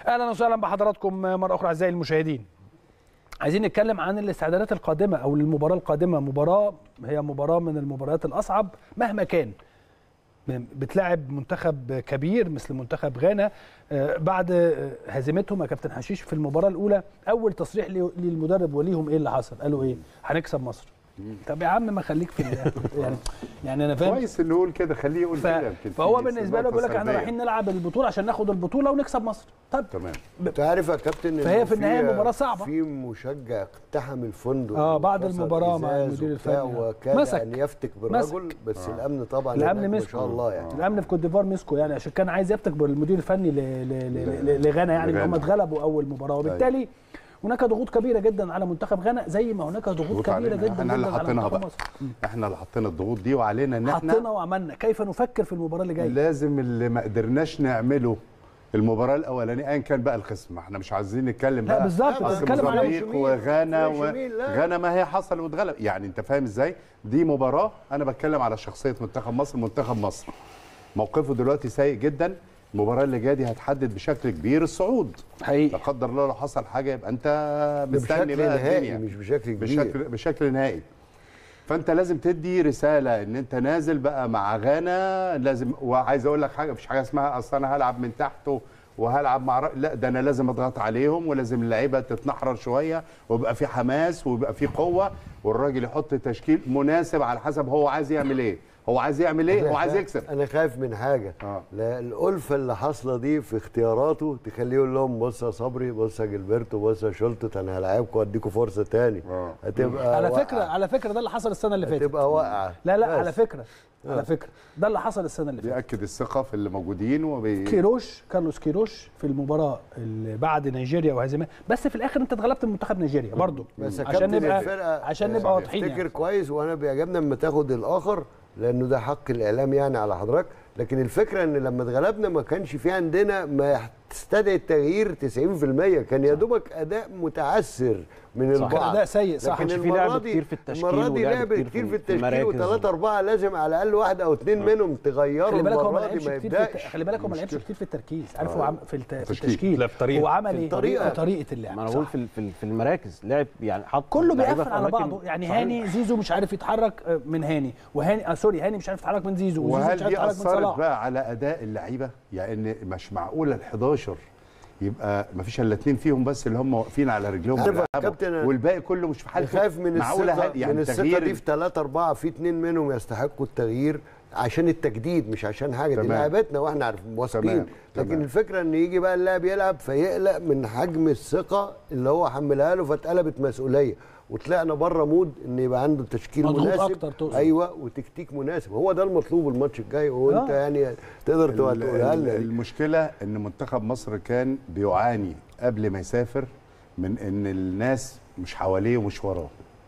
اهلا وسهلا بحضراتكم مره اخرى اعزائي المشاهدين عايزين نتكلم عن الاستعدادات القادمه او المباراه القادمه مباراه هي مباراه من المباريات الاصعب مهما كان بتلاعب منتخب كبير مثل منتخب غانا بعد هزيمتهم يا كابتن حشيش في المباراه الاولى اول تصريح للمدرب وليهم ايه اللي حصل قالوا ايه هنكسب مصر طب يا عم ما خليك في يعني يعني انا فاهم كويس انه يقول كده خليه يقول ف... كده فهو بالنسبه له بيقول لك احنا رايحين نلعب البطوله عشان ناخد البطوله ونكسب مصر طب تمام انت عارف يا كابتن فهي في النهايه مباراه صعبه في مشجع اقتحم الفندق اه بعد المباراه مع المدير الفني وكاد مسك. ان يفتك بالرجل بس آه. الامن طبعا الامن ما مسكه شاء الله يعني آه. الامن في كوت ديفوار مسكه يعني عشان كان عايز يفتك بالمدير الفني ل... ل... ل... لغانا يعني ان هم اتغلبوا اول مباراه وبالتالي هناك ضغوط كبيره جدا على منتخب غانا زي ما هناك ضغوط كبيره جدا احنا اللي جدا على حطيناها منتخب بقى مصر احنا اللي حطينا الضغوط دي وعلينا ان احنا حطينا وعملنا كيف نفكر في المباراه اللي جايه لازم اللي ما قدرناش نعمله المباراه الاولانيه ايا كان بقى الخصم احنا مش عايزين نتكلم لا بقى بالظبط أصل بتتكلم على موزمبيق وغانا مش و... يمين، لا. غانا ما هي حصل واتغلب يعني انت فاهم ازاي دي مباراه انا بتكلم على شخصيه منتخب مصر منتخب مصر موقفه دلوقتي سيء جدا المباراه اللي جايه دي هتحدد بشكل كبير الصعود لا حقيقي قدر الله لو حصل حاجه يبقى انت مستني بشكل بقى نهائي الدنيا مش بشكل كبير بشكل بشكل نهائي فانت لازم تدي رساله ان انت نازل بقى مع غانا لازم وعايز اقول لك حاجه مفيش حاجه اسمها اصل انا هلعب من تحت وهلعب مع رأ... لا ده انا لازم اضغط عليهم ولازم اللعيبه تتنحرر شويه ويبقى في حماس ويبقى في قوه والراجل يحط تشكيل مناسب على حسب هو عايز يعمل ايه هو عايز يعمل ايه هو عايز يكسب انا خايف من حاجه آه. لا الالفه اللي حاصله دي في اختياراته تخليه يقول لهم بص يا صبري بص يا جilberto بص يا شلتت انا هلاعبكم واديكم فرصه تاني آه. هتبقى على واقعة. فكره على فكره ده اللي حصل السنه اللي فاتت هتبقى واقعه لا لا بس. على فكره على فكره ده اللي حصل السنه اللي فاتت بياكد الثقه في اللي موجودين وبي... كيروش كارلوس كيروش في المباراه اللي بعد نيجيريا وهزيمه بس في الاخر انت اتغلبت من منتخب نيجيريا برضه بس يا عشان كابتن نبقى الفرقة عشان آه، نبقى واضحين افتكر يعني. كويس وانا بيعجبنا لما تاخد الاخر لانه ده حق الاعلام يعني على حضرتك لكن الفكره ان لما اتغلبنا ما كانش في عندنا ما تستدعي التغيير 90% كان يا دوبك اداء متعثر من صح، البعض كان أداء سيء، صح. لكن كانش في المره لعب دي كتير في التشكيل المره دي ولعب لعب كتير كتير في في التشكيل المراكز. وثلاثه اربعه لازم على الاقل واحد او اثنين منهم تغيروا خلي بالك هو ما المره لعبش دي ما كتير في الت... يبداش خلي بالك هو ما لعبش كتير في التركيز عارف هو عم... في, الت... في التشكيل. التشكيل لا، في الطريقة. هو عمل في ايه الطريقة. طريقه اللعب ما انا بقول صح. في في في المراكز لعب يعني حط كله لعيبة بيقفل في على أماكن بعضه يعني صحيح. هاني زيزو مش عارف يتحرك آه، من هاني وهاني آه سوري هاني مش عارف يتحرك من زيزو وزيزو وهل مش عارف دي يتحرك من اثرت صلاح بقى على اداء اللعيبه يعني مش معقول ال 11 يبقى ما فيش الا اثنين فيهم بس اللي هم واقفين على رجلهم عارف يا بيلعبوا، كابتن، والباقي كله مش في حاله خايف من معقولة الثقه هل- يعني من الثقه تغيير دي في ثلاثة أربعة في اثنين منهم يستحقوا التغيير عشان التجديد مش عشان حاجه دي تمام. لعبتنا واحنا عارفين واثقين تمام. لكن تمام. الفكره ان يجي بقى اللاعب يلعب فيقلق من حجم الثقه اللي هو حملها له فاتقلبت مسؤوليه وطلعنا بره مود ان يبقى عنده تشكيل مضغوط مناسب أكتر تقصد. ايوه وتكتيك مناسب هو ده المطلوب الماتش الجاي وانت آه. يعني تقدر ال- تقولها ال- لنا دي. المشكله ان منتخب مصر كان بيعاني قبل ما يسافر من ان الناس مش حواليه ومش وراه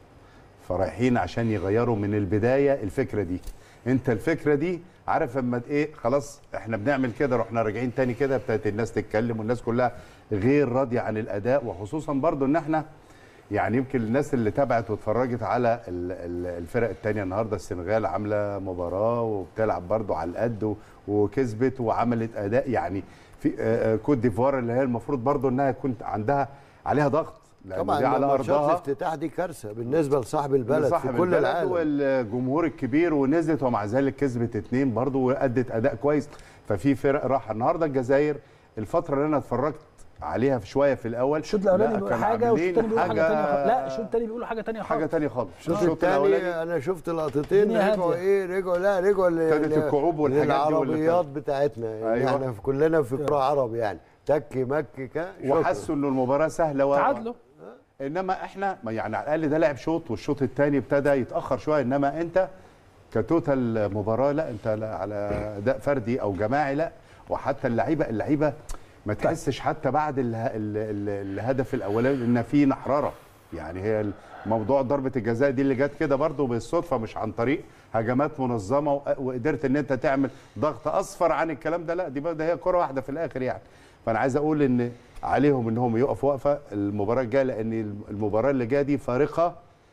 فرايحين عشان يغيروا من البدايه الفكره دي انت الفكره دي عارف اما ايه خلاص احنا بنعمل كده رحنا راجعين تاني كده ابتدت الناس تتكلم والناس كلها غير راضيه عن الاداء وخصوصا برضو ان احنا يعني يمكن الناس اللي تابعت واتفرجت على ال- ال- الفرق التانية النهارده السنغال عامله مباراه وبتلعب برضو على القد و- وكسبت وعملت اداء يعني في آه، آه، كوت ديفوار اللي هي المفروض برضو انها كنت عندها عليها ضغط لأن طبعا دي على ماتشات ارضها الافتتاح دي كارثه بالنسبه لصاحب البلد لصاحب في كل البلد العالم والجمهور الكبير ونزلت ومع ذلك كسبت اتنين برضو وادت اداء كويس ففي فرق راح النهارده الجزائر الفتره اللي انا اتفرجت عليها في شويه في الاول الشوط الاولاني لا، بيقول كان حاجه والشوط عاملين الثاني بيقول حاجه ثانيه خالص لا الشوط الثاني بيقولوا حاجه ثانيه خالص حاجه تانية خالص الشوط الشوط الثاني الاولاني انا شفت لقطتين الدنيا رجعوا هادية. ايه رجعوا لا رجعوا ل- ابتدت ل- الكعوب والحاجات دي واللي للعربيات كان- بتاعتنا يعني أيوة. احنا في كلنا في كرة عرب يعني تك مك كا شكراً. وحسوا انه المباراه سهله و... تعادلوا انما احنا ما يعني على الاقل ده لعب شوط والشوط الثاني ابتدى يتاخر شويه انما انت كتوتال مباراه لا انت لا على اداء فردي او جماعي لا وحتى اللعيبه اللعيبه ما تحسش حتى بعد ال ال ال الهدف الاولاني ان في نحرره يعني هي موضوع ضربه الجزاء دي اللي جت كده برضو بالصدفه مش عن طريق هجمات منظمه و- وقدرت ان انت تعمل ضغط اصفر عن الكلام ده لا دي بقى ده هي كره واحده في الاخر يعني فانا عايز اقول ان عليهم انهم يقفوا وقفه المباراه الجايه لان المباراه اللي جايه دي فارقه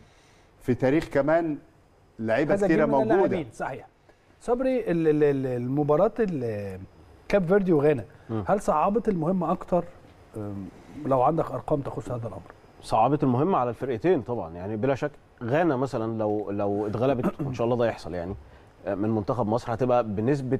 في تاريخ كمان لعيبه هذا كتيره الجيل من موجوده اللاعبين صحيح صبري ال- ال- ال- المباراه ال- كاب فيردي وغانا هل صعبت المهمه اكتر أم، لو عندك ارقام تخص هذا الامر صعبت المهمه على الفرقتين طبعا يعني بلا شك غانا مثلا لو لو اتغلبت وان شاء الله ده يحصل يعني آه، من منتخب مصر هتبقى بنسبه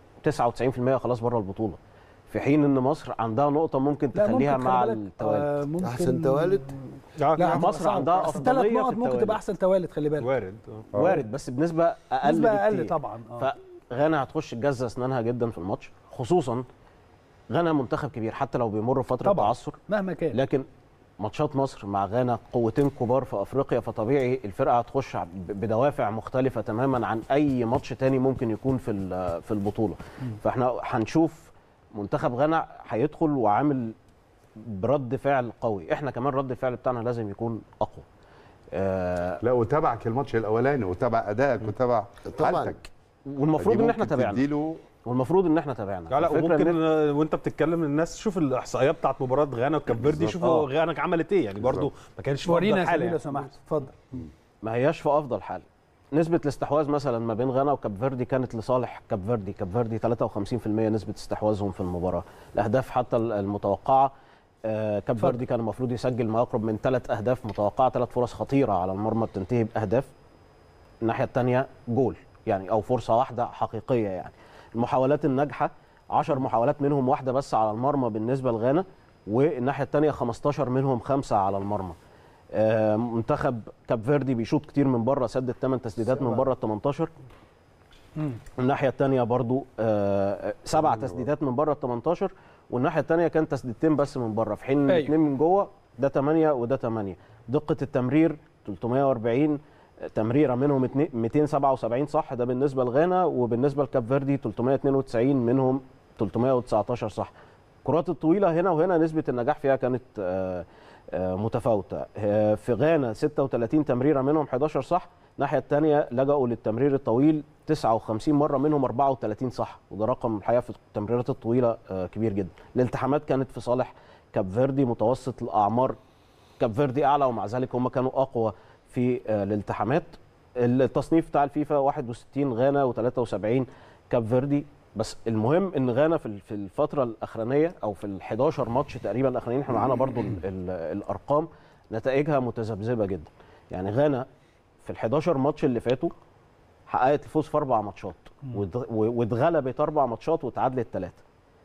99% خلاص بره البطوله في حين ان مصر عندها نقطه ممكن لا، تخليها ممكن مع خلي بالك، التوالد آه، ممكن أحسن توالد؟ لا مصر هتبقى صعب. عندها أصل ثلاث أفضلية نقط في ممكن التوالد. تبقى احسن توالد خلي بالك وارد آه. وارد بس بنسبه اقل نسبه اقل بكتير. طبعا اه فغانا هتخش تجزى اسنانها جدا في الماتش خصوصا غانا منتخب كبير حتى لو بيمر فتره طبعاً. تعثر مهما كان لكن ماتشات مصر مع غانا قوتين كبار في افريقيا فطبيعي الفرقه هتخش ب- بدوافع مختلفه تماما عن اي ماتش تاني ممكن يكون في ال- في البطوله فاحنا هنشوف منتخب غانا هيدخل وعامل برد فعل قوي احنا كمان رد الفعل بتاعنا لازم يكون اقوى آه لا وتابعك الماتش الاولاني وتابع ادائك وتابع طبعاً. حالتك والمفروض دي ان احنا ممكن تابعنا تديله والمفروض ان احنا تابعنا لا لا الفكرة وممكن إن آه، وانت بتتكلم الناس تشوف الاحصائيات بتاعت مباراه غانا وكاب فيردي بالظبط. شوفوا آه. غانا عملت ايه يعني برضو ما كانش في ورينا افضل يا حاله سمير لو يعني. سمحت اتفضل ما هياش في افضل حال نسبة الاستحواذ مثلا ما بين غانا وكاب فيردي كانت لصالح كاب فيردي، كاب فيردي 53% نسبة استحواذهم في المباراة، الأهداف حتى المتوقعة آه، كاب اتفضل. فيردي كان المفروض يسجل ما يقرب من ثلاث أهداف متوقعة، ثلاث فرص خطيرة على المرمى بتنتهي بأهداف. الناحية الثانية جول يعني أو فرصة واحدة حقيقية يعني. المحاولات الناجحة 10 محاولات منهم واحدة بس على المرمى بالنسبة لغانا والناحية الثانية 15 منهم خمسة على المرمى. آه، منتخب كاب فيردي بيشوط كتير من بره سدد 8 تسديدات من بره ال 18 الناحيه الثانيه برضو آه، سبع تسديدات من بره ال 18 والناحيه الثانيه كان تسديدتين بس من بره في حين ان أيوة. الاثنين من جوه ده 8 وده 8 دقه التمرير 340 تمريره منهم اتنين- 277 صح ده بالنسبه لغانا وبالنسبه لكاب فيردي 392 منهم 319 صح الكرات الطويله هنا وهنا نسبه النجاح فيها كانت آه، آه، متفاوته آه، في غانا 36 تمريره منهم 11 صح الناحيه الثانيه لجأوا للتمرير الطويل 59 مره منهم 34 صح وده رقم الحقيقه في التمريرات الطويله آه، كبير جدا الالتحامات كانت في صالح كاب فيردي متوسط الاعمار كاب فيردي اعلى ومع ذلك هم كانوا اقوى في آه، الالتحامات التصنيف بتاع الفيفا 61 غانا و73 كاب فيردي بس المهم ان غانا في ال- في الفتره الاخرانيه او في ال 11 ماتش تقريبا الاخرانيين احنا معانا برضو ال ال الارقام نتائجها متذبذبه جدا يعني غانا في ال 11 ماتش اللي فاتوا حققت الفوز في اربع ماتشات واتغ- و- واتغلبت اربع ماتشات وتعادلت ثلاثه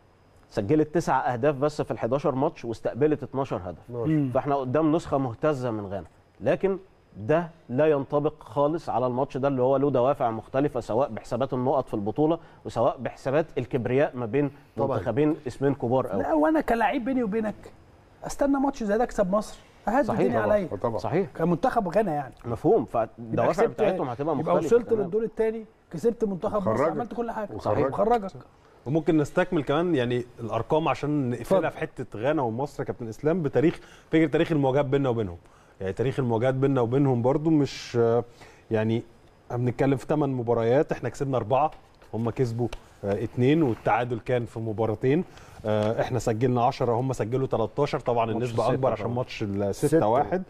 سجلت تسع اهداف بس في ال 11 ماتش واستقبلت 12 هدف مم. فاحنا قدام نسخه مهتزه من غانا لكن ده لا ينطبق خالص على الماتش ده اللي هو له دوافع مختلفه سواء بحسابات النقط في البطوله وسواء بحسابات الكبرياء ما بين طبعاً. منتخبين اسمين كبار قوي لا وانا كلاعب بيني وبينك استنى ماتش زي ده اكسب مصر اهز صحيح الدنيا طبعاً. عليا آه طبعا صحيح كمنتخب غانا يعني مفهوم يبقى فالدوافع كسبت- بتاعتهم هتبقى يبقى مختلفه وصلت تماماً. للدور الثاني كسبت منتخب مصر وخرجك. عملت كل حاجه وخرجك. وخرجك وممكن نستكمل كمان يعني الارقام عشان نقفلها اتفضل. في حته غانا ومصر يا كابتن اسلام بتاريخ فكره تاريخ المواجهات بيننا وبينهم يعني تاريخ المواجهات بيننا وبينهم برضو مش آه، يعني بنتكلم في 8 مباريات احنا كسبنا اربعه هم كسبوا آه، اتنين والتعادل كان في مباراتين آه، احنا سجلنا 10 هم سجلوا 13 طبعا ماتش النسبه الستة اكبر عشان طبعاً. ماتش ال 6 ستة. 1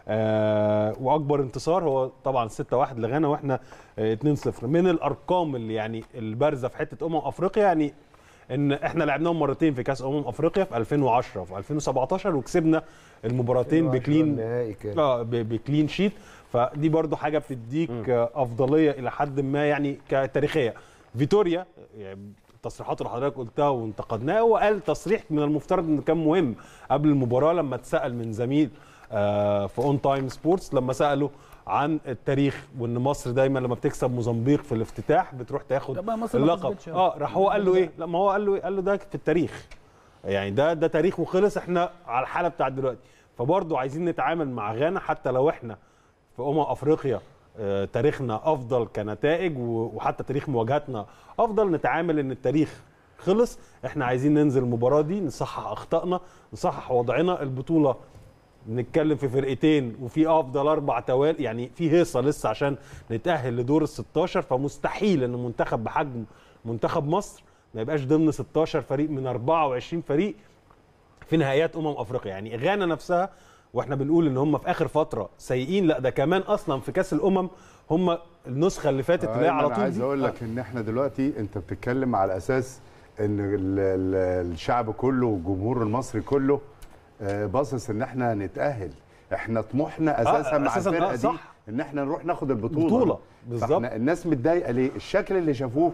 آه واكبر انتصار هو طبعا 6 1 لغانا واحنا آه 2 0 من الارقام اللي يعني البارزه في حته امم افريقيا يعني ان احنا لعبناهم مرتين في كاس امم افريقيا في 2010 وفي 2017 وكسبنا المباراتين بكلين نهائي كان اه ب- بكلين شيت فدي برضو حاجه بتديك آه، افضليه الى حد ما يعني كتاريخيه فيتوريا يعني التصريحات اللي حضرتك قلتها وانتقدناها هو قال تصريح من المفترض انه كان مهم قبل المباراه لما اتسال من زميل آه، في اون تايم سبورتس لما ساله عن التاريخ وان مصر دايما لما بتكسب موزمبيق في الافتتاح بتروح تاخد طب ما مصر ما اللقب كسبتش. اه راح هو قال له ايه لا ما هو قال له إيه؟ قال له ده في التاريخ يعني ده ده تاريخ وخلص احنا على الحاله بتاعت دلوقتي فبرضه عايزين نتعامل مع غانا حتى لو احنا في امم افريقيا آه، تاريخنا افضل كنتائج و- وحتى تاريخ مواجهاتنا افضل نتعامل ان التاريخ خلص احنا عايزين ننزل المباراه دي نصحح اخطائنا نصحح وضعنا البطوله بنتكلم في فرقتين وفي افضل اربع توالي يعني في هيصه لسه عشان نتاهل لدور ال 16 فمستحيل ان منتخب بحجم منتخب مصر ما يبقاش ضمن 16 فريق من 24 فريق في نهائيات امم افريقيا يعني غانا نفسها واحنا بنقول ان هم في اخر فتره سيئين لا ده كمان اصلا في كاس الامم هم النسخه اللي فاتت اللي هي على انا طول عايز دي. اقول لك ان احنا دلوقتي انت بتتكلم على اساس ان ال- ال- الشعب كله والجمهور المصري كله آه، باصص ان احنا نتاهل احنا طموحنا اساسا مع أساساً، الفرقه آه، دي صح. ان احنا نروح ناخد البطوله بطولة، بالظبط. فاحنا الناس متضايقه ليه الشكل اللي شافوه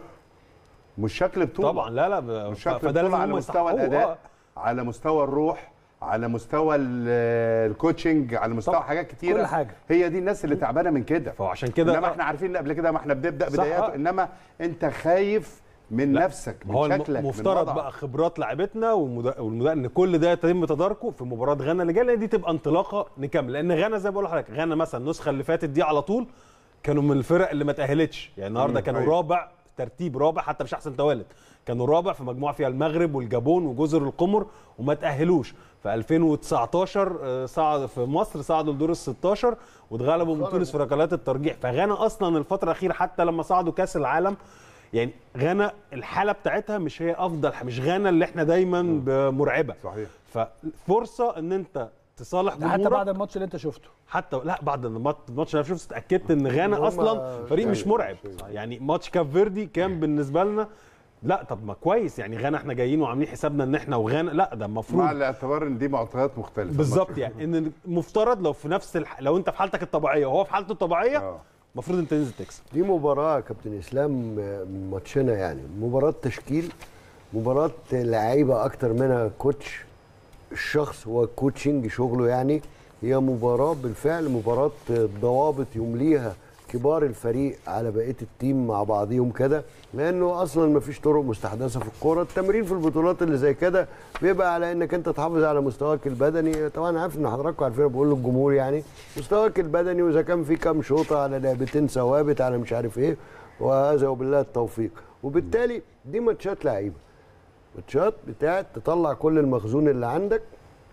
مش شكل بطوله طبعا لا لا ب- مش ف- شكل فده بطوله لازم على هم مستوى يستحقوه. الاداء آه. على مستوى الروح على مستوى ال- الكوتشنج على مستوى طبعا. حاجات كتيره كل حاجة. هي دي الناس اللي تعبانه من كده فعشان كده انما آه. احنا عارفين قبل كده ما احنا بنبدا صح، بدايات آه. انما انت خايف من لا، نفسك ما هو من الم- شكلك من مفترض وضعك. بقى خبرات لاعبتنا والمدا- والمدا ان كل ده يتم تداركه في مباراه غانا اللي جايه لان دي تبقى انطلاقه نكمل لان غانا زي ما بقول لحضرتك غانا مثلا النسخه اللي فاتت دي على طول كانوا من الفرق اللي ما تاهلتش يعني النهارده مم، كانوا أيوة. رابع ترتيب رابع حتى مش احسن توالد كانوا رابع في مجموعه فيها المغرب والجابون وجزر القمر وما تاهلوش في 2019 آه، صعد في مصر صعدوا لدور ال 16 واتغلبوا من تونس في ركلات الترجيح فغانا اصلا الفتره الاخيره حتى لما صعدوا كاس العالم يعني غانا الحاله بتاعتها مش هي افضل مش غانا اللي احنا دايما ب- مرعبه صحيح. ففرصه ان انت تصالح ده حتى جمهورك بعد الماتش اللي انت شفته حتى لا بعد المات- الماتش انا شفت اتاكدت ان غانا هم اصلا فريق مش شيء- مرعب يعني ماتش كاب فيردي كان بالنسبه لنا لا طب ما كويس يعني غانا احنا جايين وعاملين حسابنا ان احنا وغانا لا ده مع المفروض الاعتبار ان دي معطيات مختلفه بالظبط يعني ان المفترض لو في نفس الح... لو انت في حالتك الطبيعيه وهو في حالته الطبيعيه آه. المفروض انت تنزل تكسب دي مباراة يا كابتن اسلام آه، ماتشنا يعني مباراة تشكيل مباراة لعيبة أكتر منها كوتش الشخص هو الكوتشنج شغله يعني هي مباراة بالفعل مباراة ضوابط يمليها كبار الفريق على بقية التيم مع بعضيهم كده لأنه أصلا ما فيش طرق مستحدثة في الكورة التمرين في البطولات اللي زي كده بيبقى على إنك أنت تحافظ على مستواك البدني طبعا عارف إن حضراتكم عارفين بقول للجمهور يعني مستواك البدني وإذا كان في كام شوطة على لعبتين ثوابت على مش عارف إيه وهذا وبالله التوفيق وبالتالي دي ماتشات لعيبة ماتشات بتاعت تطلع كل المخزون اللي عندك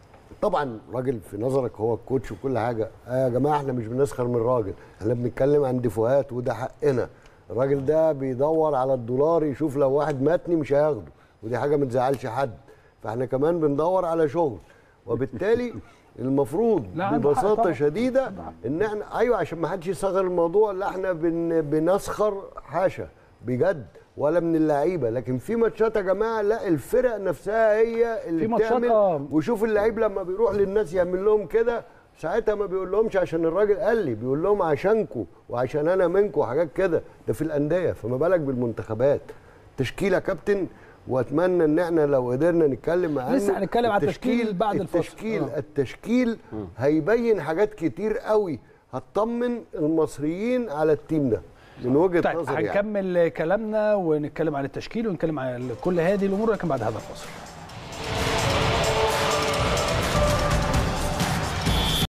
طبعا راجل في نظرك هو الكوتش وكل حاجه آه يا جماعه احنا مش بنسخر من الراجل احنا بنتكلم عن دفوهات وده حقنا الراجل ده بيدور على الدولار يشوف لو واحد ماتني مش هياخده ودي حاجه ما تزعلش حد فاحنا كمان بندور على شغل وبالتالي المفروض لا، عنده حق ببساطه طبعا. شديده ان احنا ايوه عشان ما حدش يصغر الموضوع لا احنا بن بنسخر حاشا بجد ولا من اللعيبه لكن في ماتشات يا جماعه لا الفرق نفسها هي اللي في ماتشات، بتعمل آه. وشوف اللعيب لما بيروح للناس يعمل لهم كده ساعتها ما بيقول لهمش عشان الراجل قال لي بيقول لهم عشانكم وعشان انا منكم وحاجات كده ده في الانديه فما بالك بالمنتخبات تشكيله يا كابتن واتمنى ان احنا لو قدرنا نتكلم عنه لسه هنتكلم على التشكيل بعد الفصل. التشكيل آه. التشكيل هيبين حاجات كتير قوي هتطمن المصريين على التيم ده من وجهه طيب نظري يعني. هنكمل كلامنا ونتكلم عن التشكيل ونتكلم عن كل هذه الامور لكن بعد هذا الفاصل